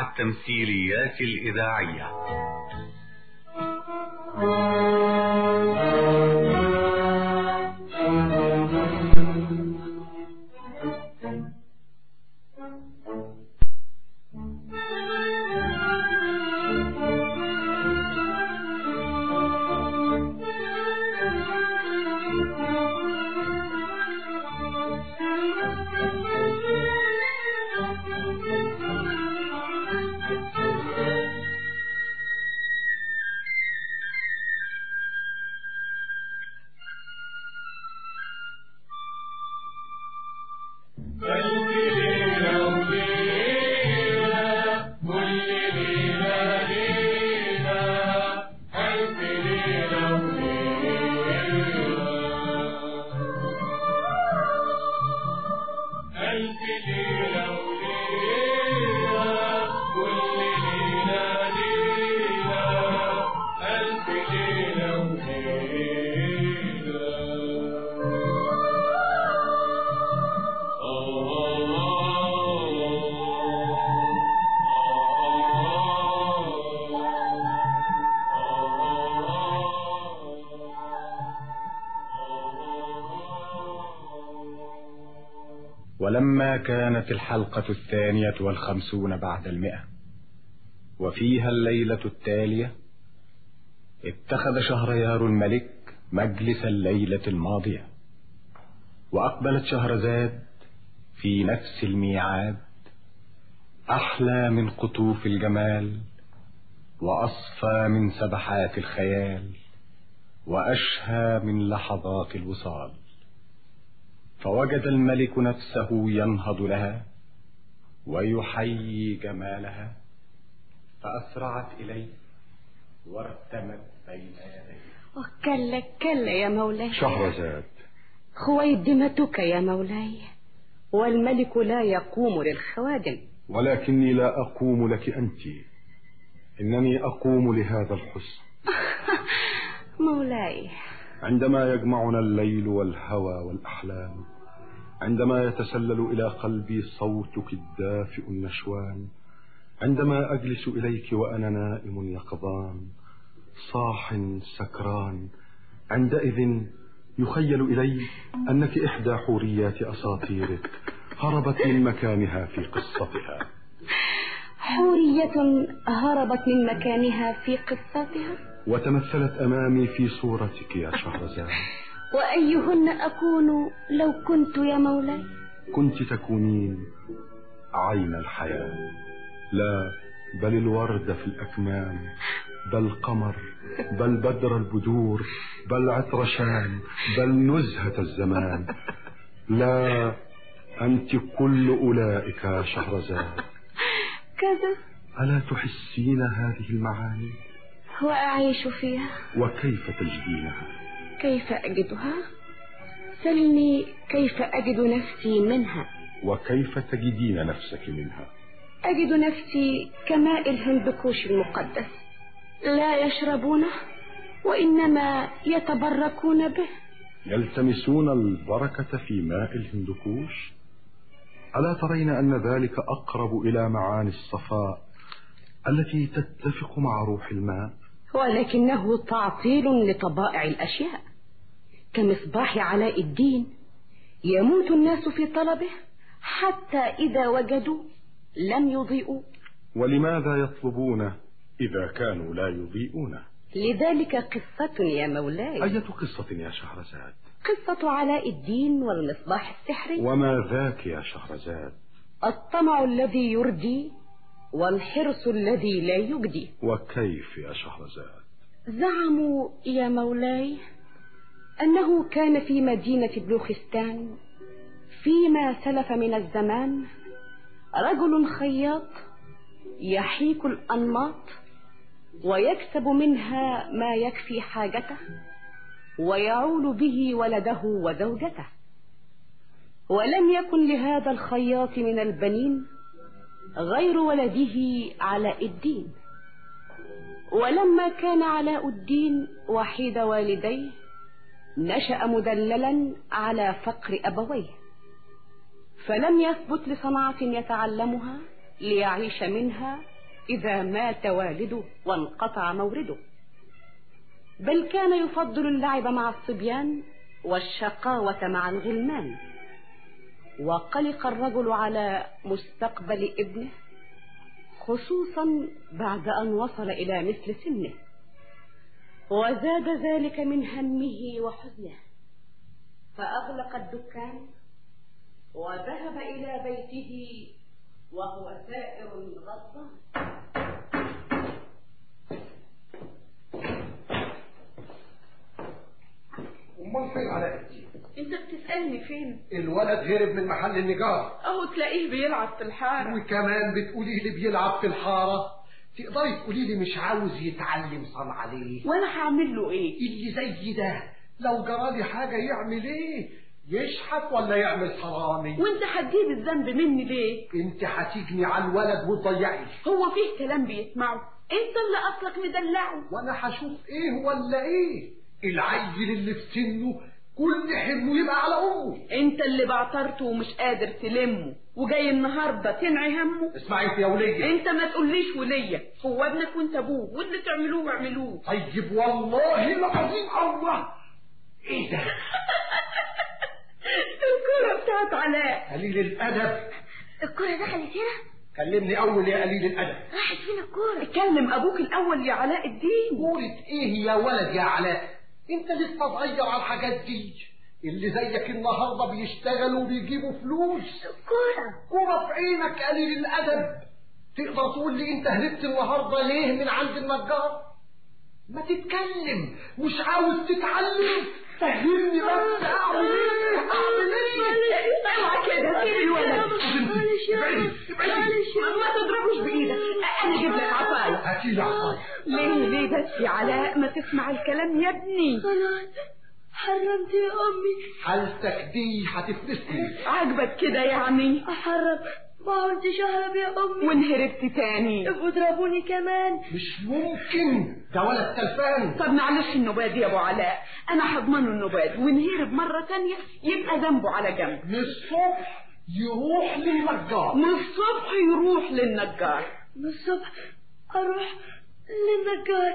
التمثيليات الإذاعية ولما كانت الحلقة الثانية والخمسون بعد المئة وفيها الليلة التالية اتخذ شهريار الملك مجلس الليلة الماضية وأقبلت شهرزاد في نفس الميعاد أحلى من قطوف الجمال وأصفى من سبحات الخيال وأشهى من لحظات الوصال فوجد الملك نفسه ينهض لها ويحيي جمالها فأسرعت إليه وارتمت بين يديه وكلا كلا يا مولاي شهرزاد خويدمتك يا مولاي والملك لا يقوم للخوادم ولكني لا أقوم لك أنت إنني أقوم لهذا الحسن مولاي عندما يجمعنا الليل والهوى والأحلام عندما يتسلل إلى قلبي صوتك الدافئ النشوان عندما أجلس إليك وأنا نائم يقظان صاح سكران عندئذ يخيل إلي أنك إحدى حوريات أساطيرك هربت من مكانها في قصتها حورية هربت من مكانها في قصتها وتمثلت أمامي في صورتك يا شهرزاد وأيهن أكون لو كنت يا مولاي كنت تكونين عين الحياة لا بل الورد في الأكمام بل قمر بل بدر البدور بل عطرشان بل نزهة الزمان لا أنت كل أولئك يا شهرزاد كذا ألا تحسين هذه المعاني وأعيش فيها وكيف تجدينها كيف أجدها سلني كيف أجد نفسي منها وكيف تجدين نفسك منها أجد نفسي كماء الهندكوش المقدس لا يشربونه وإنما يتبركون به يلتمسون البركة في ماء الهندكوش ألا ترين أن ذلك أقرب إلى معاني الصفاء التي تتفق مع روح الماء ولكنه تعطيل لطبائع الأشياء كمصباح علاء الدين يموت الناس في طلبه حتى إذا وجدوا لم يضيئوا ولماذا يطلبونه إذا كانوا لا يضيئونه لذلك قصة يا مولاي أية قصة يا شهرزاد قصة علاء الدين والمصباح السحري وما ذاك يا شهرزاد الطمع الذي يردي والحرص الذي لا يجدي وكيف يا شهرزاد زعموا يا مولاي أنه كان في مدينة بلوخستان فيما سلف من الزمان رجل خياط يحيك الأنماط ويكسب منها ما يكفي حاجته ويعول به ولده وزوجته ولم يكن لهذا الخياط من البنين غير ولده علاء الدين ولما كان علاء الدين وحيد والديه نشأ مدللا على فقر أبويه فلم يثبت لصنعة يتعلمها ليعيش منها إذا مات والده وانقطع مورده بل كان يفضل اللعب مع الصبيان والشقاوة مع الغلمان وقلق الرجل على مستقبل ابنه خصوصا بعد أن وصل إلى مثل سنه وزاد ذلك من همه وحزنه فأغلق الدكان وذهب إلى بيته وهو سائر غضبان امال فين علاء انت بتسألني فين الولد هرب من محل النجار اهو تلاقيه بيلعب في الحارة وكمان بتقولي لي بيلعب في الحاره تقدري تقولي لي مش عاوز يتعلم صنعة ليه وانا هعمل له ايه اللي زي ده لو جرالي حاجه يعمل ايه يشحت ولا يعمل حرامي وانت هتجيب الذنب مني ليه انت هتجني على الولد وتضيعي هو فيه كلام بيسمعه انت اللي اصلك مدلعه وانا هشوف ايه ولا ايه العيل اللي في سنه كل حلمه يبقى على امه انت اللي بعترته ومش قادر تلمه وجاي النهارده تنعي همه اسمعي يا وليه انت ما تقوليش وليا هو ابنك وانت ابوه واللي تعملوه اعملوه طيب والله العظيم الله ايه ده الكرة بتاعت علاء قليل الادب الكرة دخلت هنا كلمني اول يا قليل الادب راحت فين الكرة اتكلم ابوك الاول يا علاء الدين كورة ايه يا ولد يا علاء انت لسه صغير على الحاجات دي اللي زيك النهارده بيشتغلوا وبيجيبوا فلوس الكرة كورة في عينك قليل الادب تقدر تقول لي انت هربت النهارده ليه من عند النجار ما تتكلم مش عاوز تتعلم فهمني بس اعمل ايه اعمل ايه اوعى كده سيب الولد معلش يا ابعدي، ابعدي. معلش يا ما تضربوش بايدك انا اجيب لك عصايه هاتي لي عصايه ليه ليه بس يا علاء ما تسمع الكلام يا ابني خلاص حرمت يا أمي حالتك دي هتفلسني عاجبك كده يعني أحرم ما قلتش أهرب يا أمي وان هربت تاني ابقوا اضربوني كمان مش ممكن ده ولد تلفان طب معلش النباد يا ابو علاء انا هضمنه النباد وان هرب مره تانية يبقى ذنبه على جنب من الصبح يروح للنجار من الصبح يروح للنجار من الصبح أروح للنجار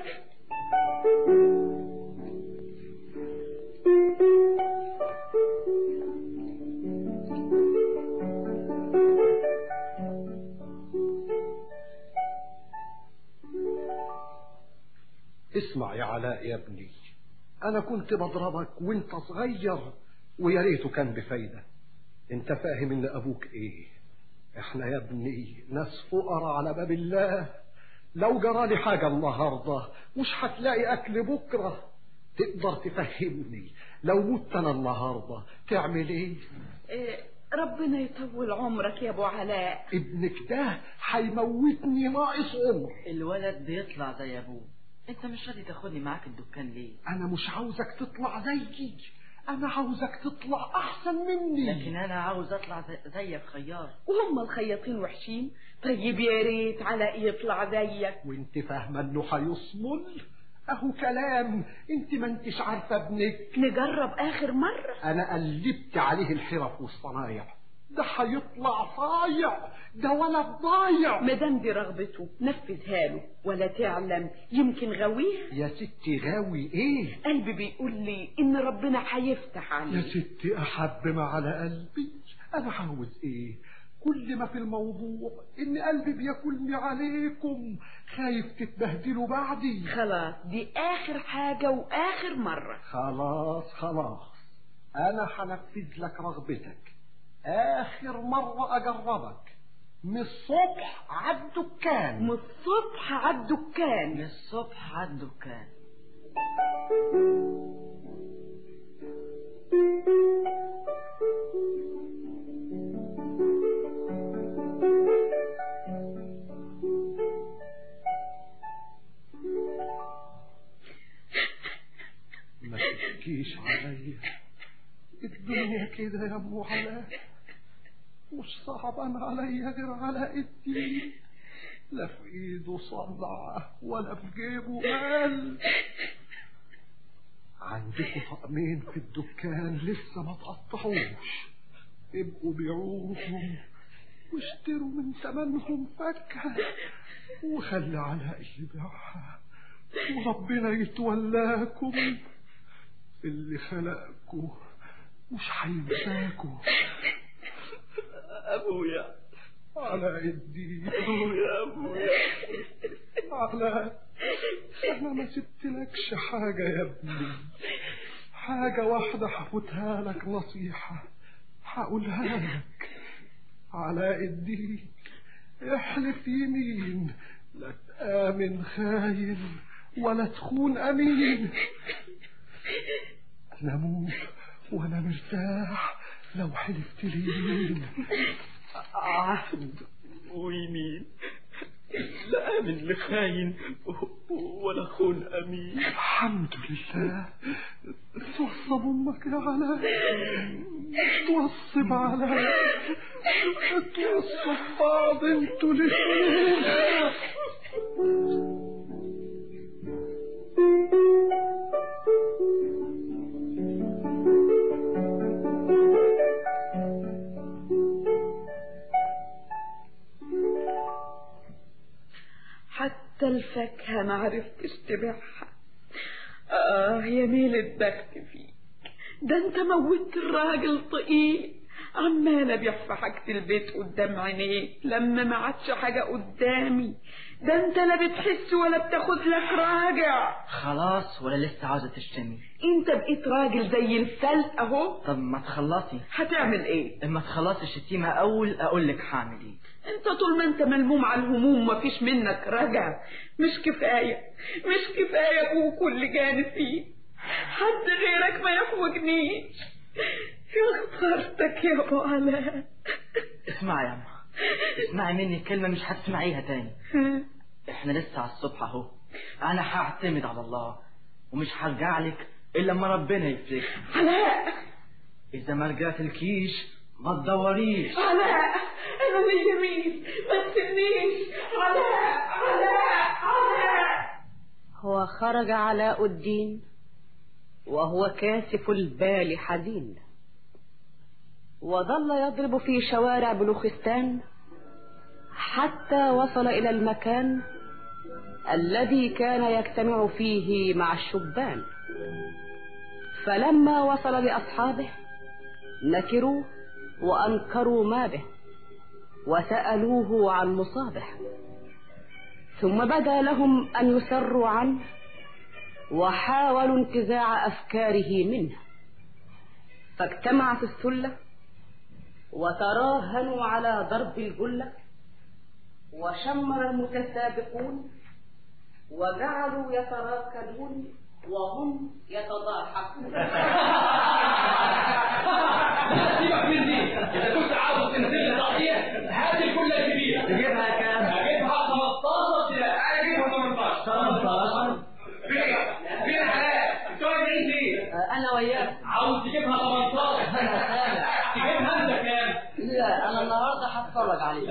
اسمع يا علاء يا ابني انا كنت بضربك وانت صغير ويا ريته كان بفايده انت فاهم ان ابوك ايه احنا يا ابني ناس فقراء على باب الله لو جرالي حاجه النهارده مش هتلاقي اكل بكره تقدر تفهمني لو مت انا النهارده تعمل ايه إيه، ربنا يطول عمرك يا ابو علاء ابنك ده هيموتني ناقص عمر الولد بيطلع زي ابوه انت مش راضي تاخدني معاك الدكان ليه انا مش عاوزك تطلع زيي انا عاوزك تطلع احسن مني لكن انا عاوز اطلع زي- زيك خيار وهم الخياطين وحشين طيب يا ريت علاء يطلع زيك وانت فاهمه انه هيصمل اهو كلام انت ما انتش عارفه ابنك نجرب اخر مره انا قلبت عليه الحرف والصنايع ده هيطلع صايع ده ولد ضايع مادام دي رغبته نفذها له ولا تعلم يمكن غويها يا ستي غاوي ايه قلبي بيقول لي ان ربنا هيفتح يا عليه ستي احب ما على قلبي انا عاوز ايه كل ما في الموضوع ان قلبي بياكلني عليكم خايف تتبهدلوا بعدي خلاص دي اخر حاجه واخر مره خلاص خلاص انا هنفذ لك رغبتك اخر مرة اجربك من الصبح على الدكان من الصبح على من الدكان الصبح على الدكان ما تبكيش عليا الدنيا كده يا ابو علاء مش صعبان عليا غير علاء الدين لا في ايده صنعة ولا في جيبه مال عندكم طقمين في الدكان لسه ما تقطعوش ابقوا بيعوهم واشتروا من ثمنهم فكة وخلي علاء يبيعها وربنا يتولاكم اللي خلقكم مش هينساكم ابويا علاء الدين ابويا ابويا علاء انا ما سبتلكش حاجة يا ابني حاجة واحدة هفوتها لك نصيحة هقولها لك علاء الدين احلف يمين لا تآمن خاين ولا تخون أمين أنا أموت وأنا مرتاح لو حلفت لي يمين عهد ويمين لا من لخاين ولا خون امين الحمد لله توصب امك يا علاء توصب علاء توصب بعض انتوا الاثنين حتى الفاكهة ما عرفتش تبيعها آه يا ميل البخت فيك ده انت موتت الراجل طقيق عمال ابيع في حاجة البيت قدام عينيك لما ما عادش حاجة قدامي ده انت لا بتحس ولا بتاخد لك راجع خلاص ولا لسه عاوزة تشتمي انت بقيت راجل زي الفلق اهو طب ما تخلصي هتعمل ايه اما تخلصي الشتيمة اول اقول لك هعمل ايه انت طول ما انت ملموم على الهموم مفيش منك رجع مش كفاية مش كفاية ابوك واللي جانب فيه حد غيرك ما يحوجنيش يا خسارتك يا ابو علاء اسمعي يا اما اسمعي مني كلمة مش هتسمعيها تاني احنا لسه على الصبح اهو انا هعتمد على الله ومش هرجع لك الا لما ربنا يفرج علاء اذا ما رجعت الكيش ما تدوريش علاء انا ليا مين ما تسيبنيش علاء علاء علاء هو خرج علاء الدين وهو كاسف البال حزين وظل يضرب في شوارع بلوخستان حتى وصل إلى المكان الذي كان يجتمع فيه مع الشبان فلما وصل بأصحابه نكروا وأنكروا ما به وسألوه عن مصابه ثم بدا لهم أن يسروا عنه وحاولوا انتزاع أفكاره منه فاجتمعت الثلة وتراهنوا على ضرب الجلة وشمر المتسابقون وجعلوا يتراكدون وهم يتضاحكون سيبك من دي اذا كنت عاوز تنزل صحيح هات الكلة الكبيرة تجيبها كام؟ هجيبها 15 سلاح انا اجيبها 18 18 فين فين حلال انت واقفين فين انا وياك عاوز تجيبها 18 انا سامع تجيبها انت كام لا انا النهارده هتفرج عليك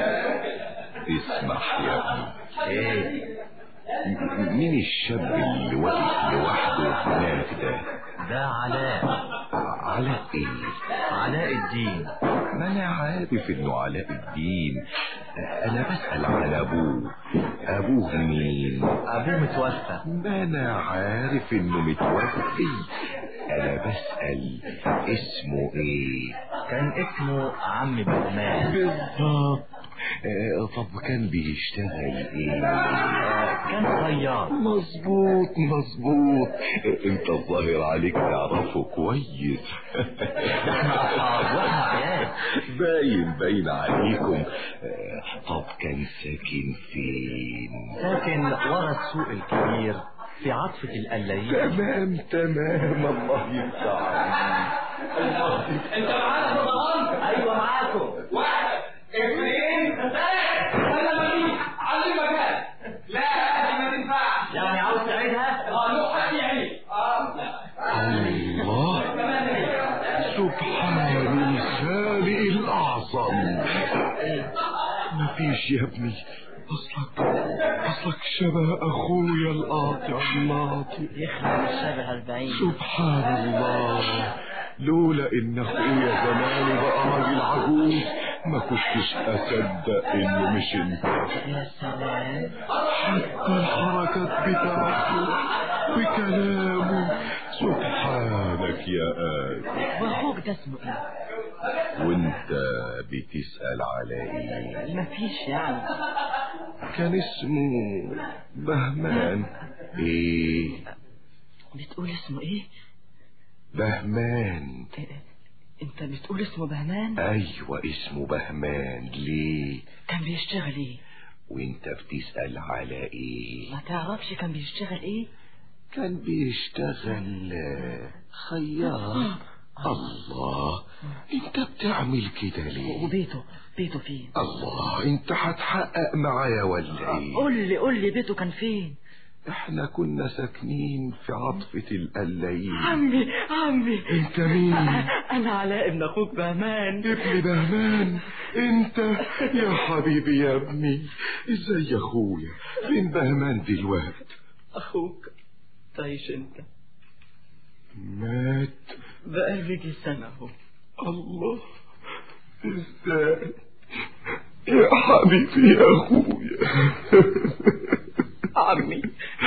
اسمح يا ابني ايه م- مين الشاب اللي واقف لوحده هناك ده ده علاء علاء ايه علاء الدين ما انا عارف انه علاء الدين انا بسأل على ابوه ابوه مين ابوه متوفى ما انا عارف انه متوفي انا بسأل اسمه ايه كان اسمه عم بهمان بالظبط آه، طب كان بيشتغل ايه كان صياد مظبوط مظبوط انت الظاهر عليك تعرفه كويس احنا اصحاب واحنا عيال باين باين عليكم آه، طب كان ساكن فين ساكن ورا السوق الكبير في عطفة القلايين تمام تمام الله يفتح عليك. انت معانا في رمضان ايوه معاكم واحد اثنين ثلاثة انا مفيش علي مكان لا دي ما تنفعش يعني عاوز تعيدها اه له حد يعيد اه الله سبحان الخالق الأعظم مفيش يا ابني أصلك أصلك شبه أخويا القاطع الناطق يخلق الشبه البعيد سبحان الله لولا إن أخويا زمانه بقى راجل عجوز ما كنتش اصدق انه مش انت يا سلام حتى الحركات بتاعته بكلامه سبحانك يا آدم واخوك ده اسمه ايه وانت بتسأل على ايه مفيش يعني كان اسمه بهمان ايه بتقول اسمه ايه بهمان إيه، انت بتقول اسمه بهمان ايوه اسمه بهمان ليه كان بيشتغل ايه وانت بتسأل على ايه ما تعرفش كان بيشتغل ايه كان بيشتغل آه، خياط الله انت بتعمل كده ليه وبيته بيته فين الله انت هتحقق معايا ولا ايه قول لي قول لي بيته كان فين احنا كنا ساكنين في عطفة القلايين عمي عمي انت مين انا علاء ابن اخوك بهمان ابن بهمان انت يا حبيبي يا ابني ازاي يا اخويا فين بهمان دلوقتي اخوك تعيش انت مات بقى بيجي سنة اهو الله ازاي يا حبيبي يا اخويا عمي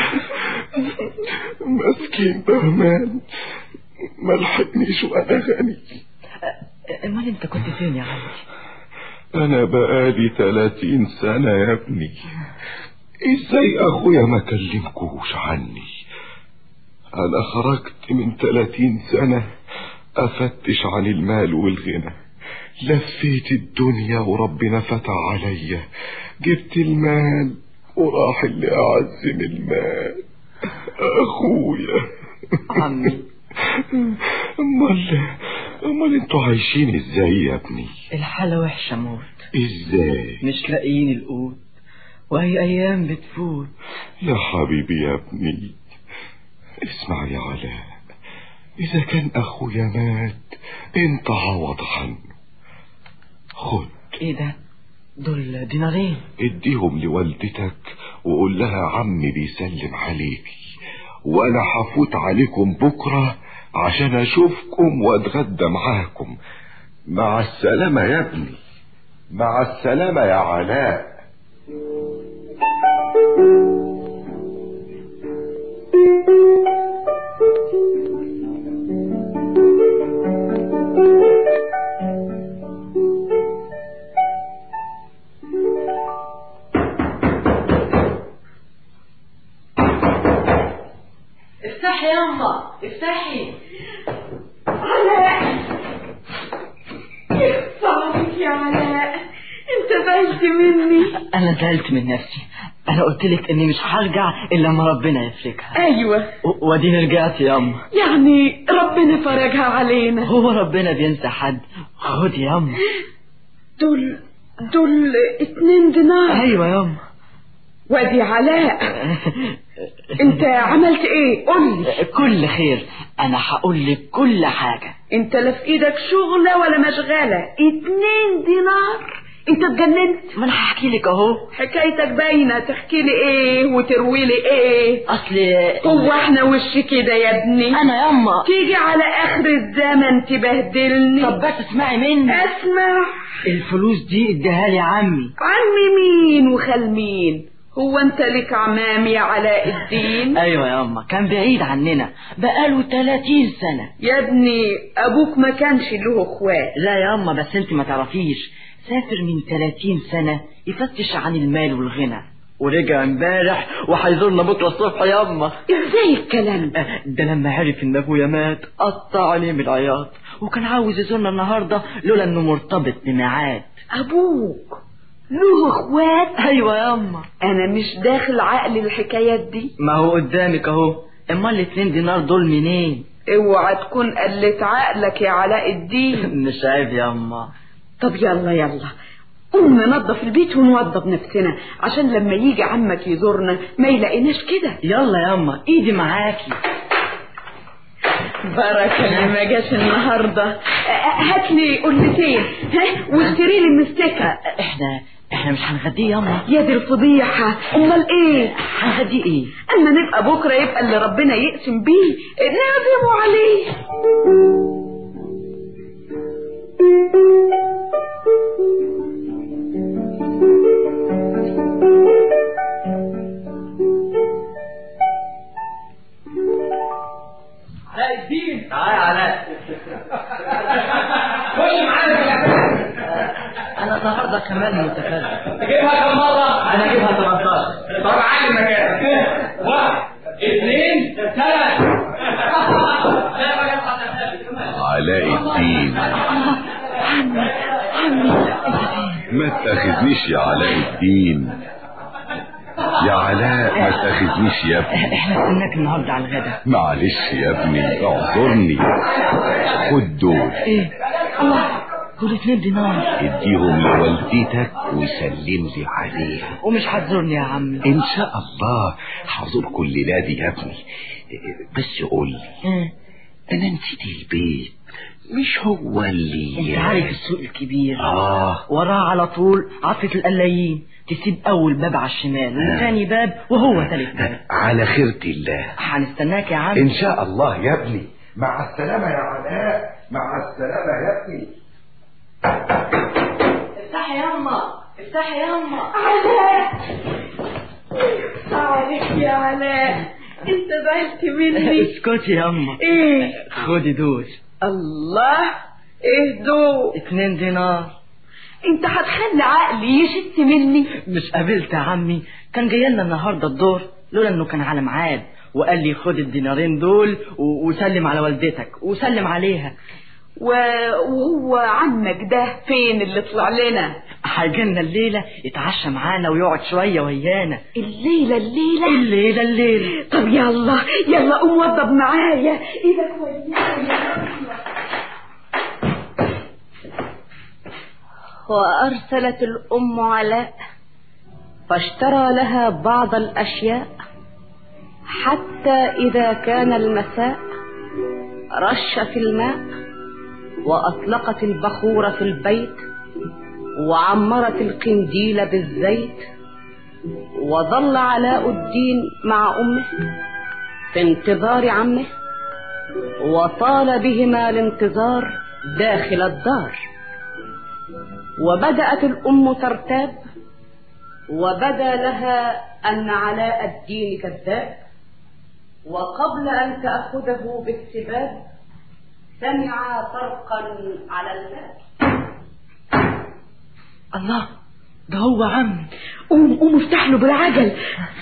مسكين بهمان ما لحقنيش وانا غني امال انت كنت فين يا عمي انا بقالي تلاتين سنة يا ابني ازاي اخويا ما كلمكوش عني انا خرجت من تلاتين سنة افتش عن المال والغنى لفيت الدنيا وربنا فتح عليا جبت المال وراح اللي اعز من المال اخويا عمي امال امال انتوا عايشين ازاي يا ابني الحالة وحشة موت ازاي مش لاقيين القوت وهي ايام بتفوت يا حبيبي يا ابني اسمع يا علاء اذا كان اخويا مات انت عوض عنه خد ايه ده دول دينارين اديهم لوالدتك وقول لها عمي بيسلم عليكي وانا هفوت عليكم بكرة عشان اشوفكم واتغدى معاكم مع السلامة يا ابني مع السلامة يا علاء افتحي يما افتحي علاء صعبك يا علاء انت زعلت مني انا زعلت من نفسي انا قلت لك اني مش هرجع الا لما ربنا يفرجها ايوه و- واديني رجعت يما يعني ربنا فرجها علينا هو ربنا بينسى حد خد يما دول دول اتنين دينار ايوه يما وادي علاء انت عملت ايه قولي كل خير انا هقول لك كل حاجه انت لا في ايدك شغلة ولا مشغلة اتنين دينار انت اتجننت ما انا هحكي لك اهو حكايتك باينة تحكي لي ايه وتروي لي ايه اصل هو احنا وش كده يا ابني انا يما تيجي على اخر الزمن تبهدلني طب بس اسمعي مني اسمع الفلوس دي اديها لي عمي عمي مين وخال مين هو انت لك عمام يا علاء الدين ايوه يما كان بعيد عننا بقاله 30 سنه يا ابني ابوك ما كانش له اخوات لا يما بس انت ما تعرفيش سافر من 30 سنه يفتش عن المال والغنى ورجع امبارح وهيزورنا بكره الصبح يما ازاي الكلام ده ده لما عرف ان ابويا مات قطع عليه من العياط وكان عاوز يزورنا النهارده لولا انه مرتبط بميعاد ابوك له اخوات ايوه يما انا مش داخل عقل الحكايات دي ما هو قدامك اهو امال الاتنين دينار دول منين اوعى تكون قلت عقلك يا علاء الدين مش عيب يما طب يلا يلا قوم ننظف البيت ونوضب نفسنا عشان لما يجي عمك يزورنا ما يلاقيناش كده يلا يما ايدي معاكي بركة اللي ما جاش النهاردة هات لي قلتين ها واشتري لي مستكة احنا احنا مش هنغديه يما يا دي الفضيحة امال ايه هنغديه ايه اما نبقى بكرة يبقى اللي ربنا يقسم بيه نعزمه عليه تعالى يا علاء خش معانا في الأساس انا النهارده كمان متفرد تجيبها كم مرة؟ انا اجيبها 18 طب علي مكانك واحد اثنين ثلاثة علاء الدين ما تاخذنيش يا علاء الدين يا علاء ما تاخذنيش يا ابني احنا استناك النهارده على الغدا معلش يا ابني اعذرني خد دول ايه الله دول اتنين دينار اديهم لوالدتك وسلم لي عليها ومش هتزورني يا عمي ان شاء الله حضور كل نادي يا ابني بس قول لي إيه؟ انا نسيت البيت مش هو اللي انت عارف السوق الكبير اه وراه على طول عطفة القلايين تسيب اول باب على الشمال وثاني باب وهو ثالث باب على خيرة الله هنستناك يا عم ان شاء الله يا ابني مع السلامة يا علاء مع السلامة يا ابني افتحي ياما افتحي ياما علاء عليك يا علاء انت زعلت مني اسكتي يا اما ايه خدي دول الله ايه دول اتنين دينار انت هتخلي عقلي يشت مني مش قابلت يا عمي كان جاي لنا النهارده الدور لولا انه كان على ميعاد وقال لي خد الدينارين دول و- وسلم على والدتك وسلم عليها و... وهو عمك ده فين اللي طلع لنا هيجيلنا الليله يتعشى معانا ويقعد شويه ويانا الليلة الليلة الليله الليله طب يلا يلا قوم وضب معايا ايدك ويايا وأرسلت الأم علاء فاشترى لها بعض الأشياء حتى إذا كان المساء رش في الماء وأطلقت البخور في البيت وعمرت القنديل بالزيت وظل علاء الدين مع أمه في انتظار عمه وطال بهما الانتظار داخل الدار وبدأت الأم ترتاب وبدا لها أن علاء الدين كذاب وقبل أن تأخذه بالسباب سمع طرقا على الباب الله ده هو عم قوم قوم افتح له بالعجل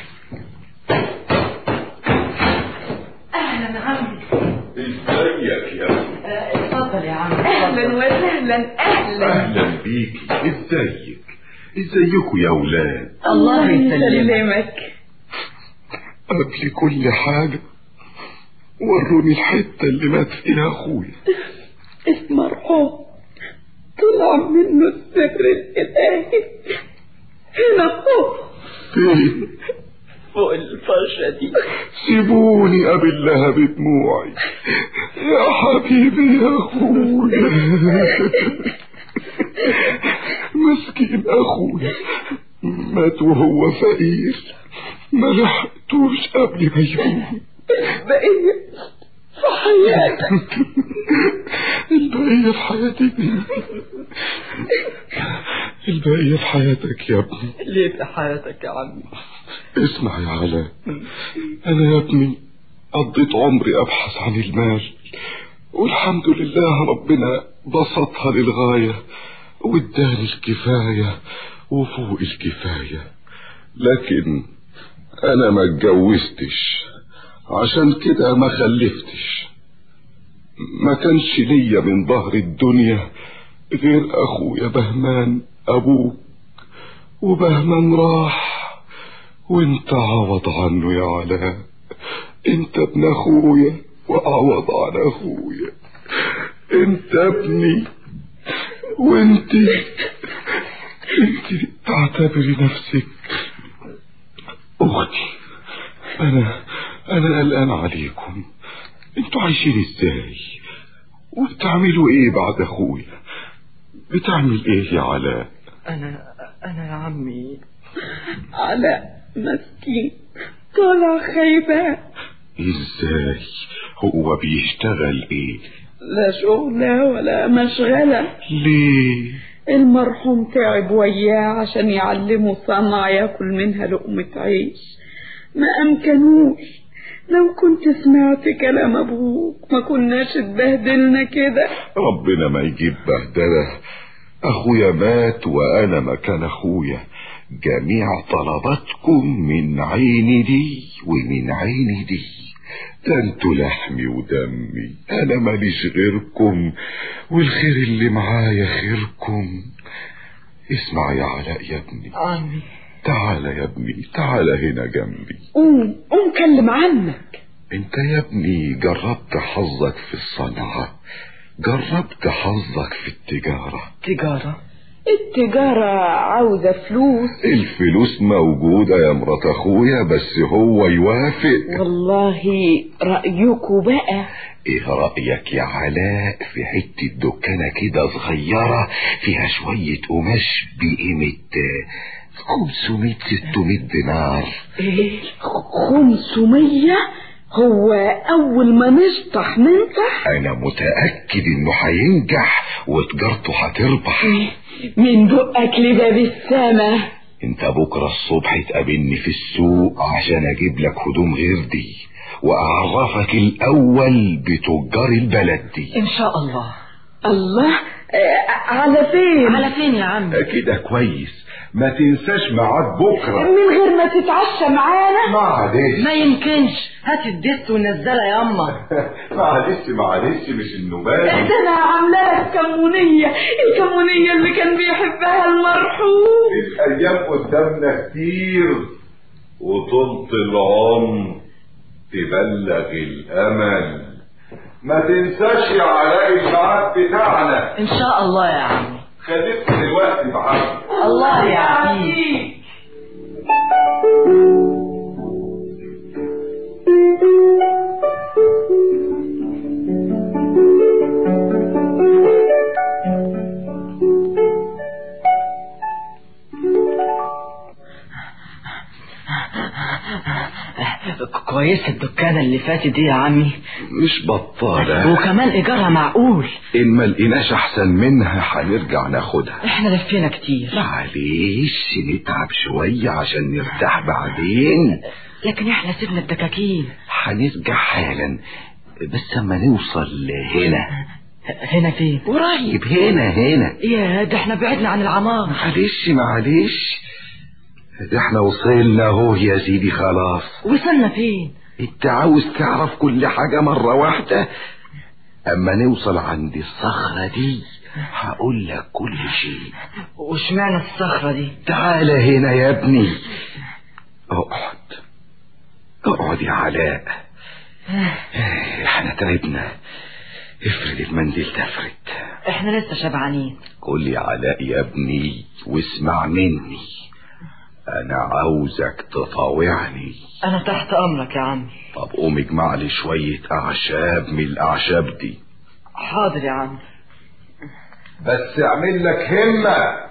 اهلا يا عمي ازيك يا ابني آه، اتفضل يا عم اهلا وسهلا اهلا اهلا بيكي ازيك ازيكوا يا ولاد الله يسلمك يسلمك قبل كل حاجة وروني الحتة اللي مات فيها اخويا المرحوم طلع منه السر الإلهي هنا فوق فين فوق الفرشة دي سيبوني قبل لها بدموعي يا حبيبي يا اخويا مسكين اخويا مات وهو فقير ما لحقتوش قبل ما يموت بقية في حياتك البقية في حياتي البقية في حياتك يا ابني ليه في حياتك يا عمي اسمع يا علاء انا يا ابني قضيت عمري ابحث عن المال والحمد لله ربنا بسطها للغاية واداني الكفاية وفوق الكفاية لكن انا ما اتجوزتش عشان كده ما خلفتش ما كانش ليا من ظهر الدنيا غير اخويا بهمان ابوك وبهمان راح وانت عوض عنه يا علاء انت ابن اخويا واعوض عن اخويا انت ابني وانت انت تعتبري نفسك اختي انا انا قلقان عليكم انتوا عايشين ازاي وبتعملوا ايه بعد اخويا بتعمل ايه يا علاء انا انا يا عمي علاء مسكين طلع خيبان ازاي هو بيشتغل ايه لا شغلة ولا مشغلة ليه المرحوم تعب وياه عشان يعلمه صنعة ياكل منها لقمة عيش ما أمكنوش لو كنت سمعت كلام ابوك ما كناش اتبهدلنا كده ربنا ما يجيب بهدلة أخويا مات وأنا مكان أخويا جميع طلباتكم من عيني دي ومن عيني دي ده انتوا لحمي ودمي أنا ماليش غيركم والخير اللي معايا خيركم اسمع يا علاء يا ابني عمي تعال يا ابني تعال هنا جنبي قوم قوم كلم عنك انت يا ابني جربت حظك في الصنعة جربت حظك في التجارة تجارة التجارة عاوزة فلوس الفلوس موجودة يا مرات اخويا بس هو يوافق والله رأيكوا بقى ايه رأيك يا علاء في حتة دكانة كده صغيرة فيها شوية قماش بقيمة 500 600 دينار ايه خمسمية هو أول ما نشطح ننجح انا متأكد انه هينجح وتجارته هتربح من دقك لباب السما انت بكرة الصبح تقابلني في السوق عشان اجيب لك هدوم غير دي واعرفك الاول بتجار البلد دي ان شاء الله الله آه، على فين على فين يا عم كده كويس ما تنساش ميعاد بكرة من غير ما تتعشى معانا معلش ما يمكنش هات الدس ونزلها يا اما معلش معلش مش النبات ده انا عامله لك كمونيه الكمونيه اللي كان بيحبها المرحوم الايام قدامنا كتير وطولة العمر تبلغ الامل ما تنساش يا علاء الميعاد بتاعنا ان شاء الله يا عمي خليك دلوقتي معاك الله يعافيك كويسة الدكانة اللي فاتت دي يا عمي مش بطالة وكمان إيجارها معقول إن ما لقيناش أحسن منها هنرجع ناخدها احنا لفينا كتير معلش نتعب شوية عشان نرتاح بعدين لكن احنا سيبنا الدكاكين هنرجع حالا بس اما نوصل هنا هنا فين قريب هنا هنا يا ده احنا بعدنا عن العمار معلش معلش ده احنا وصلنا اهو يا سيدي خلاص وصلنا فين انت عاوز تعرف كل حاجة مرة واحدة اما نوصل عند الصخرة دي هقول لك كل شيء واشمعنى الصخرة دي تعال هنا يا ابني اقعد اقعد يا علاء احنا تعبنا افرد المنديل ده افرد احنا لسه شبعانين قول لي علاء يا ابني واسمع مني انا عاوزك تطاوعني انا تحت امرك يا عمي طب قوم اجمع لي شوية اعشاب من الاعشاب دي حاضر يا عمي بس اعمل لك همة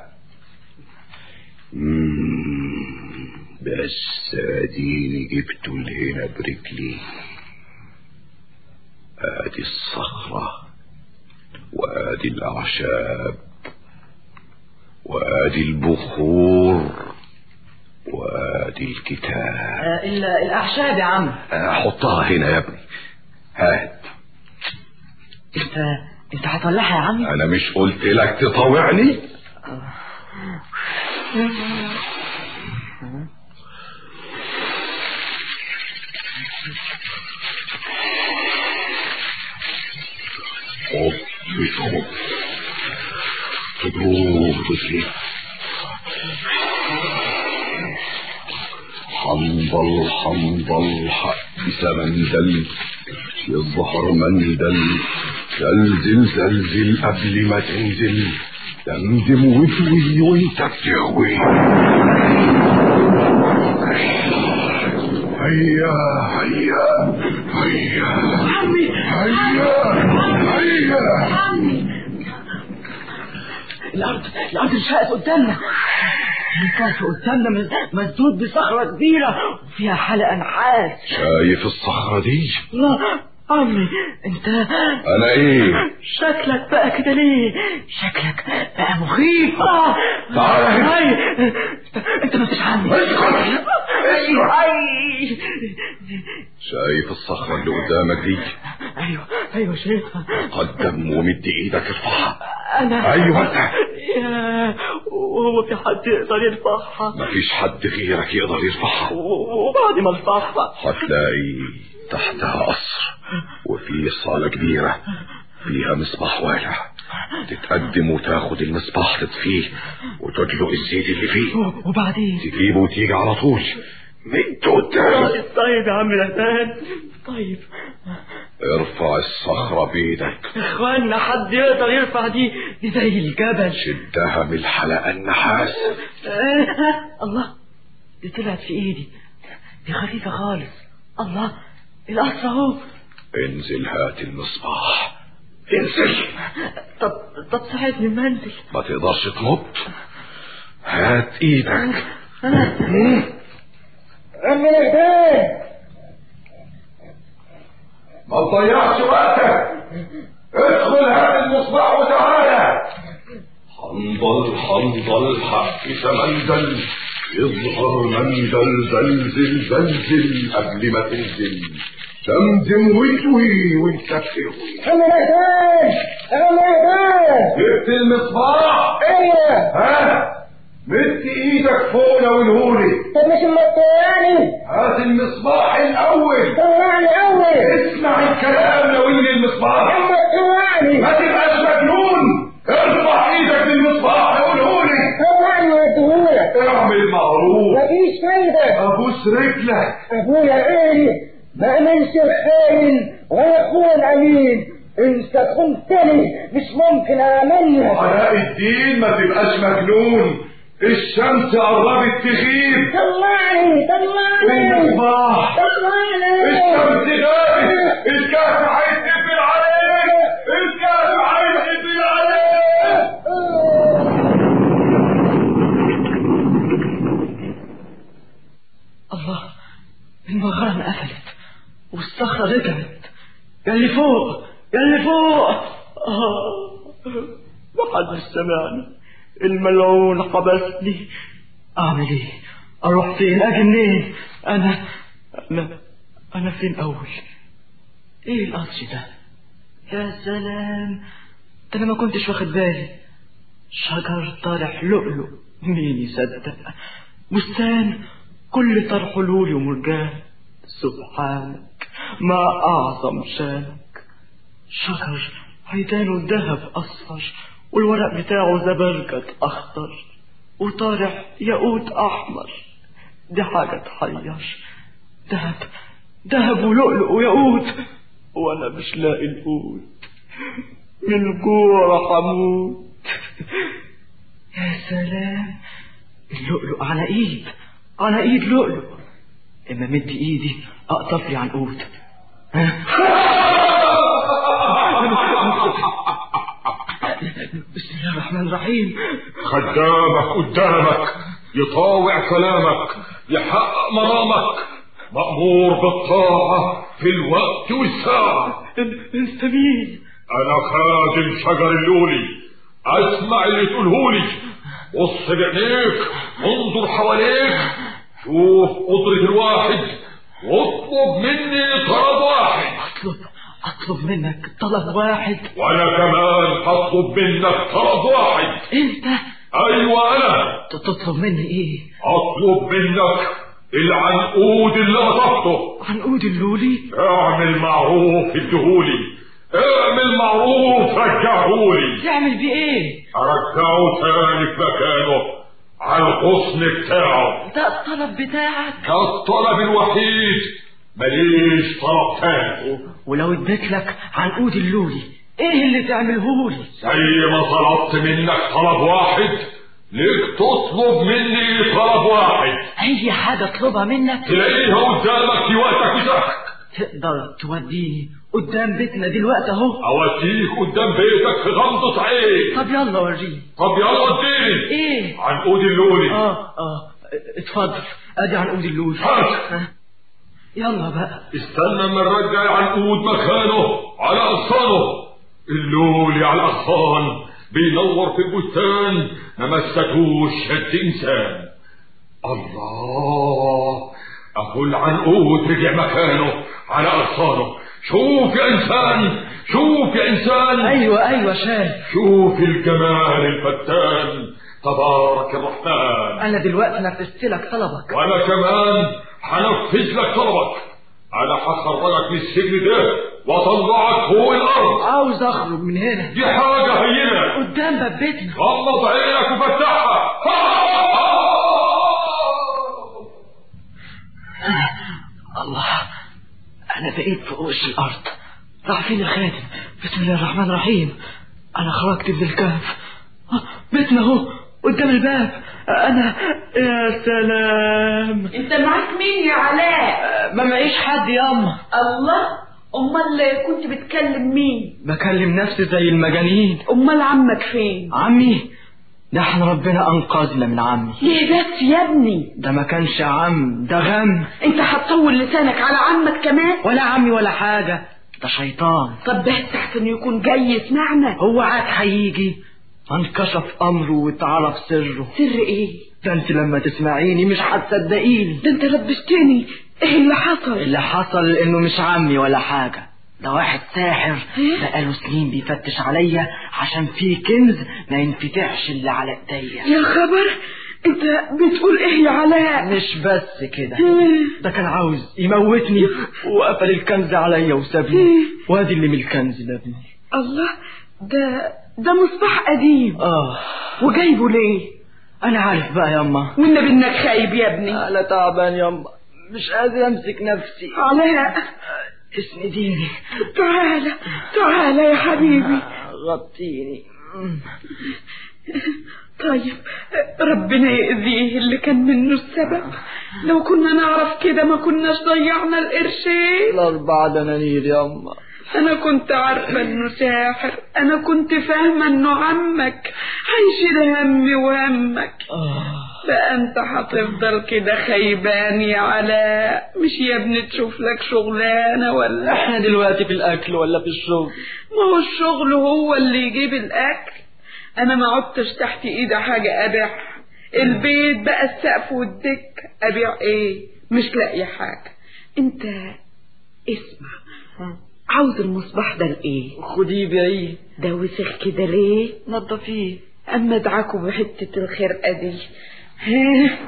مم، بس اديني جبته لهنا برجلي ادي الصخرة وادي الاعشاب وادي البخور وادي الكتاب آه ال- الاعشاب يا عم حطها هنا يا ابني هات انت انت هتولعها يا عمي انا مش قلت لك تطاوعني حط حط تدور تسلي حنظل حنظل حق مندل يظهر مندل زلزل زلزل قبل ما تنزل دمدم وتوي وانت بتغوي هيا هيا هيا عمي هيا هيا الارض الارض انشقت قدامنا الكهف قدامنا مز- مسدود بصخرة كبيرة وفيها حلقة نحاس شايف الصخرة دي لا عمي انت انا ايه شكلك بقى كده ليه شكلك بقى مخيف آه. تعال هنا. هاي. انت انت ما انتش عمي اسكت اسمع اي شايف الصخرة اللي قدامك دي ايوه ايوه شايفها قدم ومد ايدك ارفعها انا ايوه انت يا وهو في حد يقدر يرفعها مفيش حد غيرك يقدر يرفعها وبعد ما ارفعها هتلاقي تحتها قصر وفي صالة كبيرة فيها مصباح والع تتقدم وتاخد المصباح تطفيه وتدلق الزيت اللي فيه وبعدين تجيبه وتيجي على طول مد قدام طيب طيب يا عم لهان طيب ارفع الصخرة بيدك اخوانا حد يقدر يرفع دي دي زي الجبل شدها من الحلقة النحاس آه، الله دي طلعت في ايدي دي خفيفة خالص الله القصر اهو انزل هات المصباح انزل طب طب ساعدني ما انزل ما تقدرش تنط هات ايدك عم لهان ما تضيعش وقتك ادخل هات المصباح وتعالى حنظل حنظل حق تمندل يظهر مندل زلزل زلزل قبل ما تنزل دمدم وتوي وانت بتهوي عم لهان عم لهان جبت المصباح ايوه ها مد ايدك فوق ونهولي طب مش مطيعني هات المصباح الاول طلعني اول اسمع الكلام لو ان المصباح عم طلعني ما تبقاش مجنون ارفع ايدك للمصباح قولهولي طلعني واديهولك اعمل معروف مفيش فايدة ابوس رجلك ابويا ايه ما امنش الخاين ولا اخويا الامين انت خنتني مش ممكن اعملها علاء الدين ما تبقاش مجنون الشمس قربت تغيب طلعني طلعني المصباح طلعني الشمس غابت الكهف هيتقفل عليك الكهف هيتقفل عليك الله المغارة قفلت والصخرة رجعت يا اللي فوق يا اللي فوق آه. محدش سمعني الملعون حبسني اعمل ايه اروح فين اجي منين انا انا انا فين اول ايه القصر ده يا سلام ده انا ما كنتش واخد بالي شجر طارح لؤلؤ مين يصدق بستان كل طرح لولي ومرجان سبحانك ما أعظم شانك شجر عيدانه ذهب أصفر والورق بتاعه زبرجد أخضر وطارح ياقوت أحمر دي حاجة تحير ذهب ذهب ولؤلؤ وياقوت وأنا مش لاقي القوت من الجوع حموت يا سلام اللؤلؤ على ايد على ايد لؤلؤ اما مد ايدي اقطف لي عنقود ها؟ بسم الله الرحمن الرحيم خدامك قدامك يطاوع كلامك يحقق مرامك مأمور بالطاعة في الوقت والساعة انت مين أنا خادم شجر اللولي أسمع اللي تقولهولي بص بعينيك انظر حواليك شوف قدرة الواحد واطلب مني طلب واحد اطلب اطلب منك طلب واحد وأنا كمان هطلب منك طلب واحد انت أيوة أنا تطلب مني ايه أطلب منك العنقود اللي قطعته عنقود اللولي اعمل معروف ادهولي اعمل معروف رجعهولي تعمل بيه ايه ارجعه تاني في مكانه على الغصن بتاعه ده الطلب بتاعك ده الطلب الوحيد ماليش طلب تاني ولو اديت لك عنقود اللولي ايه اللي تعملهولي زي ما طلبت منك طلب واحد ليك تطلب مني طلب واحد اي حاجة اطلبها منك تلاقيها قدامك في وقتك وسعتك تقدر توديني قدام بيتنا دلوقتي اهو اوديك قدام بيتك في غمضة عين طب يلا وريني طب يلا اديني ايه عنقود اللولي اه اه اتفضل ادي عنقود اللولي هات. ها. يلا بقى استنى اما نرجع العنقود مكانه على اغصانه اللولي على الاغصان بينور في البستان ما مسكوش يد انسان الله اهو العنقود رجع مكانه على اغصانه شوف يا انسان شوف يا انسان ايوه ايوه شايف شوف الجمال الفتان تبارك الرحمن انا دلوقتي نفذت لك طلبك وانا كمان هنفذ لك طلبك انا هخرجك من السجن ده واطلعك فوق الارض عاوز اخرج من هنا دي حاجه هينه قدام باب بيتنا غمض عينك وفتحها الله انا بقيت فوق وش الارض راح فين الخاتم بسم الله الرحمن الرحيم انا خرجت من الكهف آه، بيتنا اهو قدام الباب انا يا سلام انت معاك مين يا علاء ما معيش حد ياما الله امال كنت بتكلم مين بكلم نفسي زي المجانين امال عمك فين عمي ده احنا ربنا انقذنا من عمي ليه بس يا ابني ده ما كانش عم ده غم انت هتطول لسانك على عمك كمان ولا عمي ولا حاجة ده شيطان طب بس احسن يكون جاي يسمعنا هو عاد هيجي انكشف امره واتعرف سره سر ايه ده انت لما تسمعيني مش هتصدقيني ده انت لبستني ايه اللي حصل اللي حصل انه مش عمي ولا حاجة ده واحد ساحر بقاله سنين بيفتش عليا عشان في كنز ما ينفتحش الا على ايديا يا خبر انت بتقول ايه يا علاء مش بس كده ده كان عاوز يموتني وقفل الكنز عليا وسابني وادي اللي من الكنز ده ابني الله ده ده مصباح قديم اه وجايبه ليه انا عارف بقى ياما والنبي انك خايب يا ابني انا تعبان ياما مش قادر امسك نفسي علاء اسنديني تعالى تعالى يا حبيبي غطيني طيب ربنا يأذيه اللي كان منه السبب لو كنا نعرف كده ما كناش ضيعنا القرشين الاربع دنانير ياما انا كنت عارفه انه ساحر انا كنت فاهمه انه عمك هيشيل همي وهمك بقى انت هتفضل كده خيبان يا علاء مش يا ابني تشوف لك شغلانه ولا احنا دلوقتي في الاكل ولا في الشغل ما هو الشغل هو اللي يجيب الاكل انا ما عدتش تحت ايدي حاجه ابيعها البيت بقى السقف والدك ابيع ايه مش لاقي حاجه انت اسمع عاوز المصباح ده لايه خديه بعيد ده وسخ كده ليه نضفيه اما ادعكوا بحته الخرقه دي ها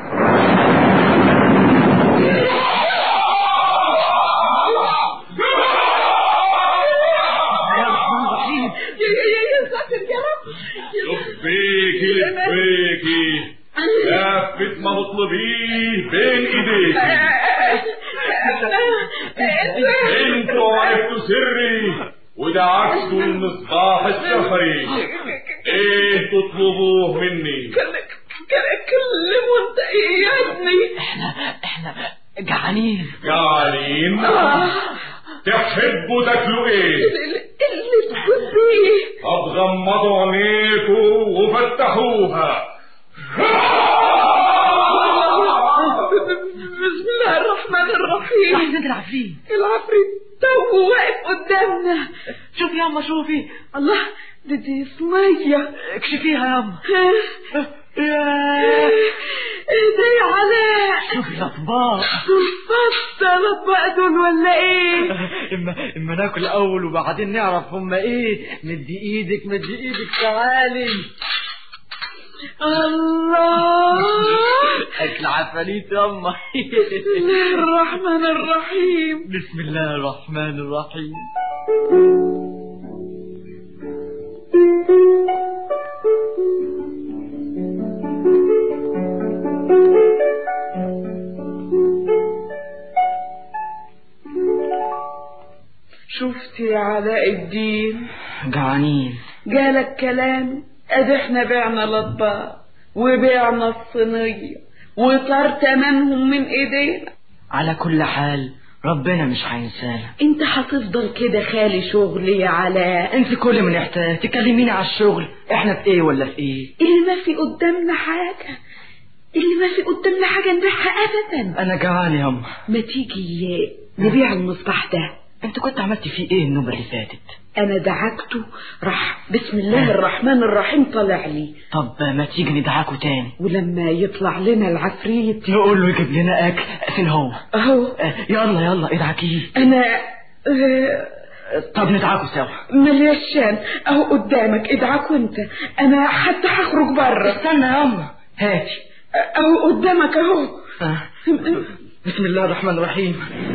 لبيكي لبيكي لفت ما تطلبيه بين ايديك انتوا عرفتوا سري ودعكتوا المصباح السحري ايه تطلبوه مني كلموا انت ايه يا ابني احنا احنا جعانين جعانين تحبوا تاكلوا ايه اللي تحبيه طب غمضوا عينيكوا وفتحوها بسم الله الرحمن الرحيم احنا العفريت العفريت تو واقف قدامنا شوفي ياما شوفي الله دي دي صينية اكشفيها ياما ايه ده يا علاء شوفي الاطباق بس الاطباق دول ولا ايه اما اما ناكل اول وبعدين نعرف هما ايه مدي ايدك مدي ايدك تعالي الله اكل عفاريت ياما بسم الله الرحمن الرحيم بسم الله الرحمن الرحيم شفت يا علاء الدين جعانين جالك كلام ادي احنا بعنا الاطباق وبعنا الصينية وطار تمنهم من ايدينا على كل حال ربنا مش هينسانا انت هتفضل كده خالي شغل يا علاء انت كل ما نحتاج تكلميني على الشغل احنا في ايه ولا في ايه اللي ما في قدامنا حاجة اللي ما في قدامنا حاجة نبيعها ابدا انا جعان ياما ما تيجي نبيع المصباح ده انت كنت عملت فيه ايه النوبة اللي فاتت انا دعكته راح بسم الله الرحمن الرحيم طلع لي طب ما تيجي ندعاكوا تاني ولما يطلع لنا العفريت نقول له يجيب لنا اكل فين هو اهو آه، يلا يلا ادعكيه انا آه، طب ندعكوا سوا ملياش شان اهو قدامك ادعك وانت انا حتى هخرج بره استنى يا أمه هاتي اهو قدامك اهو آه. بسم الله الرحمن الرحيم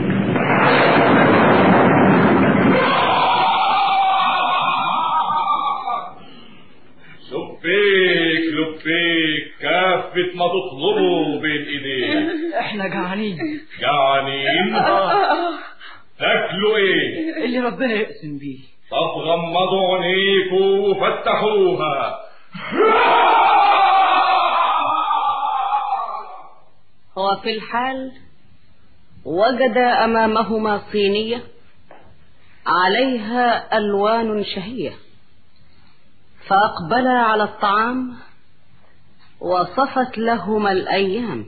لبيك لبيك كافة ما تطلبه بين ايديك احنا جعانين جعانين تاكلوا ايه اللي ربنا يقسم بيه طب غمضوا عينيكوا وفتحوها وفي الحال وجد أمامهما صينية عليها ألوان شهية فأقبلا على الطعام وصفت لهما الأيام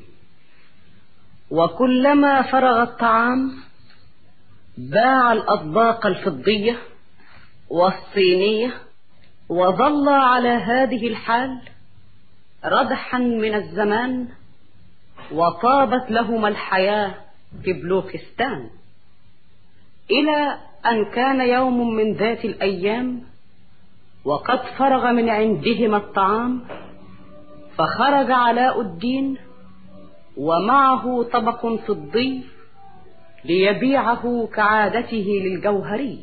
وكلما فرغ الطعام باع الأطباق الفضية والصينية وظل على هذه الحال ردحا من الزمان وطابت لهما الحياة في بلوكستان إلى أن كان يوم من ذات الأيام وقد فرغ من عندهما الطعام فخرج علاء الدين ومعه طبق فضي ليبيعه كعادته للجوهري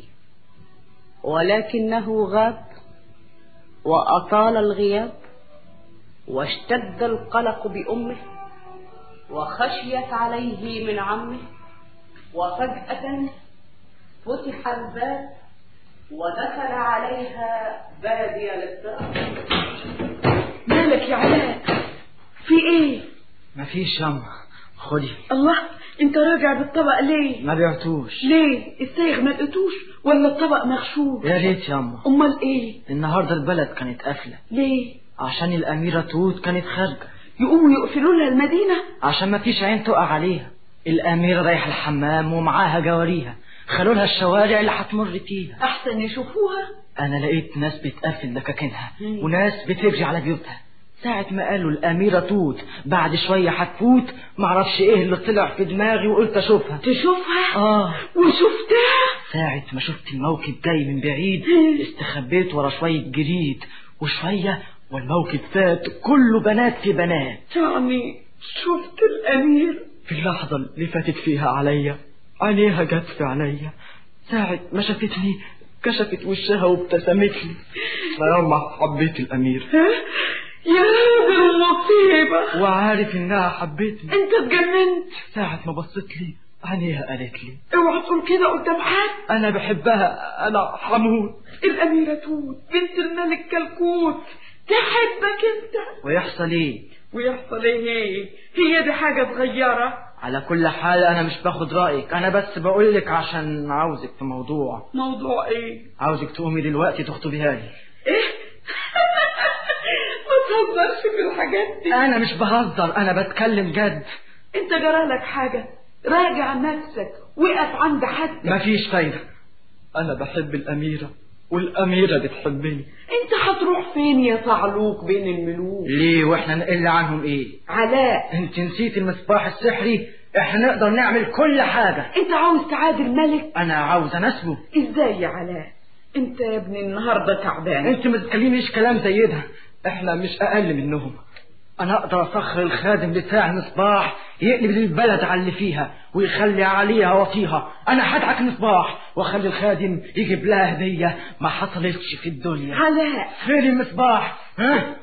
ولكنه غاب وأطال الغياب واشتد القلق بأمه وخشيت عليه من عمه وفجأة فتح الباب ودخل عليها بادي الاضطراب مالك يا علاء في ايه مفيش يما خدي الله انت راجع بالطبق ليه ما بعتوش ليه السايغ ما لقيتوش ولا الطبق مغشوش يا ريت يما امال ايه النهارده البلد كانت قافله ليه عشان الأميرة توت كانت خارجة يقوموا يقفلوا لها المدينة عشان ما فيش عين تقع عليها الأميرة رايحة الحمام ومعاها جواريها خلوا لها الشوارع اللي هتمر فيها احسن يشوفوها أنا لقيت ناس بتقفل دكاكينها مم. وناس بتجري على بيوتها ساعة ما قالوا الأميرة توت بعد شوية هتفوت معرفش إيه اللي طلع في دماغي وقلت أشوفها تشوفها آه وشفتها ساعة ما شفت الموكب جاي من بعيد استخبيت ورا شوية جريد وشوية والموكب فات كله بنات في بنات يعني شفت الأمير في اللحظة اللي فاتت فيها عليا عينيها جت في عينيا ساعة ما شافتني كشفت وشها وابتسمت لي فيوم حبيت الأمير ها؟ يا هذه المصيبة وعارف إنها حبيتني انت اتجننت ساعة ما بصت لي عينيها قالت لي اوعى تقول كده قدام حد أنا بحبها أنا حمود الأميرة توت بنت الملك كلكوت تحبك انت ويحصل إيه ويحصل ايه هي دي حاجة صغيرة على كل حال أنا مش باخد رأيك أنا بس بقولك عشان عاوزك في موضوع موضوع ايه عاوزك تقومي دلوقتي تخطبيها لي ايه ما تهزرش في الحاجات دي أنا مش بهزر أنا بتكلم جد انت جرالك حاجة راجع نفسك وقف عند حد مفيش فايدة أنا بحب الأميرة والأميرة بتحبني انت هتروح فين يا صعلوك بين الملوك ليه وإحنا نقل عنهم إيه علاء أنت نسيت المصباح السحري إحنا نقدر نعمل كل حاجة انت عاوز تعادل ملك أنا عاوز أناسبه ازاي يا علاء انت يا ابني النهارده تعبان أنت ما تتكلميش كلام زي ده إحنا مش أقل منهم أنا أقدر أسخر الخادم بتاع المصباح يقلب البلد على اللي فيها ويخلي عليها وطيها أنا هدعك المصباح وأخلي الخادم يجيب لها هدية ما حصلتش في الدنيا علاء فين المصباح ها؟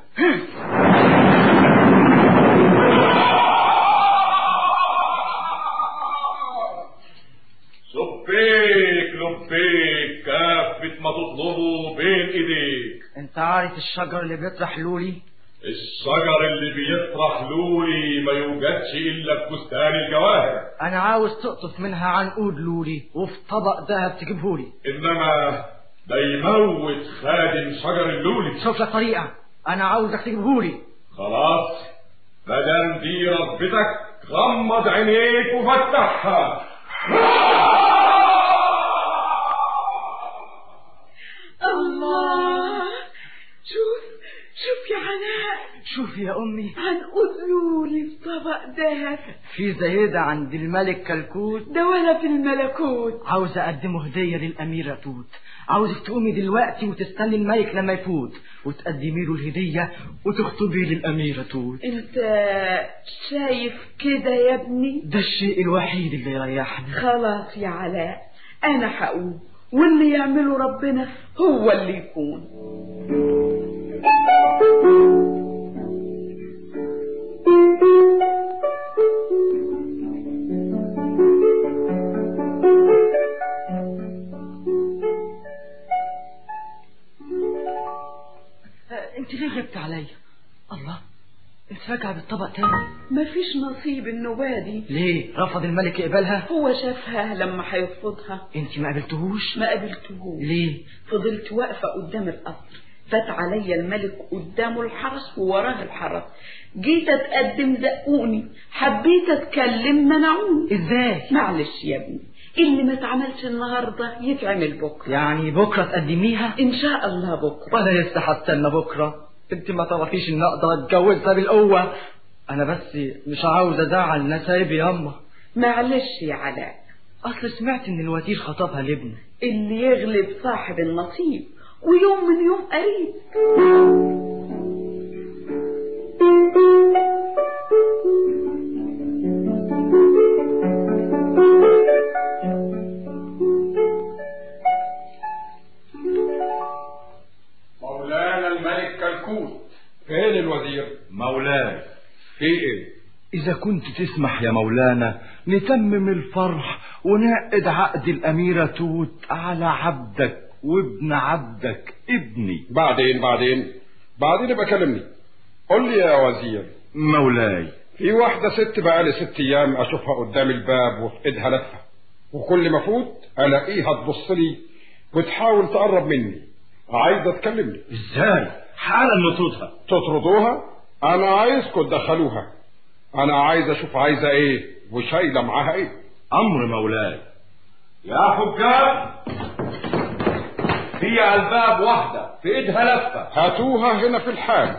لبيك لبيك كافة ما تطلبه بين ايديك انت عارف الشجر اللي بيطرح لولي الشجر اللي بيطرح لولي ما يوجدش الا في بستان الجواهر انا عاوز تقطف منها عنقود لولي وفي طبق دهب تجيبهولي انما ده يموت خادم شجر اللولي شوف لك طريقة انا عاوزك تجيبهولي خلاص مادام دي رغبتك غمض عينيك وفتحها شوف يا أمي هنقول لي في طبق دهب في زيادة عند الملك كلكوت ده ولا في الملكوت عاوز أقدمه هدية للأميرة توت عاوزك تقومي دلوقتي وتستني الملك لما يفوت وتقدمي له الهدية وتخطبي للأميرة توت انت شايف كده يا ابني ده الشيء الوحيد اللي يريحني خلاص يا علاء انا هقوم واللي يعمله ربنا هو اللي يكون آه، انت ليه جبت عليا الله انت راجعه بالطبق تاني مفيش نصيب النوادي ليه رفض الملك يقبلها هو شافها لما هيرفضها انت ما قابلتهوش ما قابلتهوش ليه فضلت واقفة قدام القصر فات عليا الملك قدامه الحرس ووراه الحرس جيت اتقدم زقوني حبيت اتكلم منعوني ازاي معلش يا ابني اللي ما اتعملش النهارده يتعمل بكره يعني بكره تقدميها ان شاء الله بكره وانا لسه هستنى بكره انت ما تعرفيش ان اقدر اتجوزها بالقوه انا بس مش عاوز ازعل نسايب ياما معلش يا علاء اصل سمعت ان الوزير خطبها لابنه اللي يغلب صاحب النصيب ويوم من يوم قريب مولانا الملك كلكوت فين الوزير مولاي في ايه إذا كنت تسمح يا مولانا نتمم الفرح ونعقد عقد الأميرة توت على عبدك وابن عبدك ابني بعدين بعدين بعدين يبقى كلمني قول لي يا وزير مولاي في واحدة ست بقالي ست أيام أشوفها قدام الباب وفي إيدها لفة وكل ما أفوت ألاقيها تبص لي وتحاول تقرب مني عايزة تكلمني ازاي حالا نطردها تطردوها أنا عايزكم تدخلوها أنا عايز أشوف عايزة إيه وشايلة معاها إيه امر مولاي يا حجاج في على الباب واحدة في ايدها لفة هاتوها هنا في الحال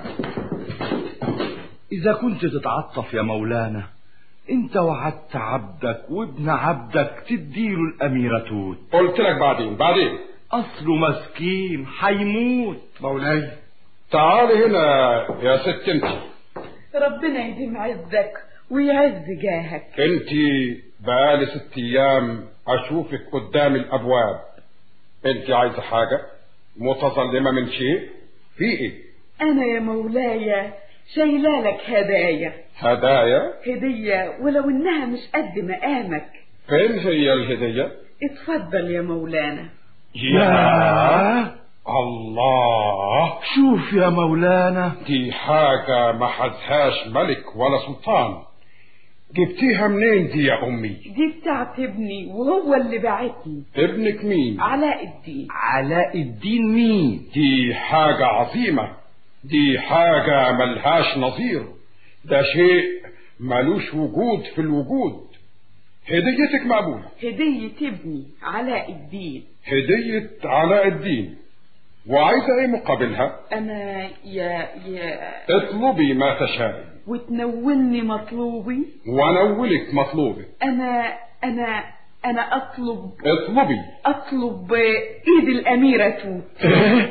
إذا كنت تتعطف يا مولانا انت وعدت عبدك وابن عبدك تديله الأميرة توت قلت لك بعدين بعدين أصله مسكين حيموت مولاي تعالي هنا يا ست انت ربنا يديم عزك ويعز جاهك انت بقالي ست ايام اشوفك قدام الابواب انت عايزه حاجه متظلمه من شيء في ايه انا يا مولاي شايلالك هدايا هدايا هدية ولو انها مش قد مقامك فين هي الهديه اتفضل يا مولانا يا الله شوف يا مولانا دي حاجه ما حزهاش ملك ولا سلطان جبتيها منين دي يا امي دي بتاعت ابني وهو اللي بعتني ابنك مين علاء الدين علاء الدين مين دي حاجه عظيمه دي حاجه ملهاش نظير ده شيء ملوش وجود في الوجود هديتك مقبوله هدية ابني علاء الدين هدية علاء الدين وعايزة ايه مقابلها انا يا يا اطلبي ما تشاء وتنولني مطلوبي ونولك مطلوبك انا انا انا اطلب اطلبي اطلب ايد الاميرة توت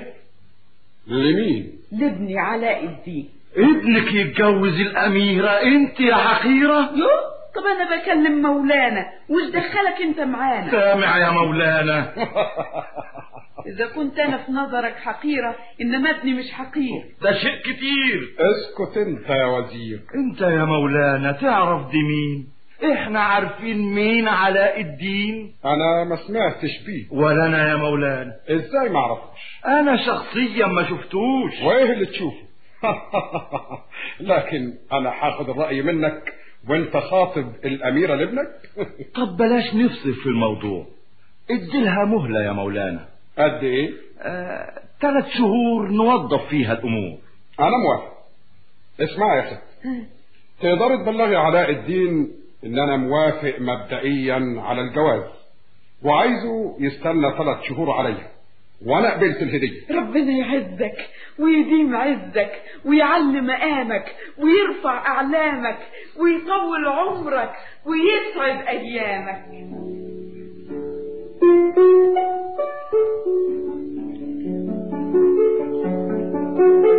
لمين لابني علاء الدين ابنك يتجوز الأميرة انت يا حقيرة يو طب انا بكلم مولانا وش دخلك انت معانا سامع يا مولانا اذا كنت انا في نظرك حقيرة انما ابني مش حقير ده شيء كتير اسكت انت يا وزير انت يا مولانا تعرف دي مين احنا عارفين مين علاء الدين انا ما سمعتش بيه ولا انا يا مولانا ازاي ما اعرفش انا شخصيا ما شفتوش وايه اللي تشوفه لكن انا هاخد الرأي منك وانت خاطب الاميرة لابنك طب بلاش نفصل في الموضوع اديلها مهلة يا مولانا قد ايه آه، ثلاث شهور نوظف فيها الامور انا موافق اسمع يا ست تقدر تبلغي علاء الدين ان انا موافق مبدئيا على الجواز وعايزه يستنى ثلاث شهور عليها وانا قبلت الهديه ربنا يعزك ويديم عزك ويعلي مقامك ويرفع أعلامك ويطول عمرك ويسعد أيامك Thank you.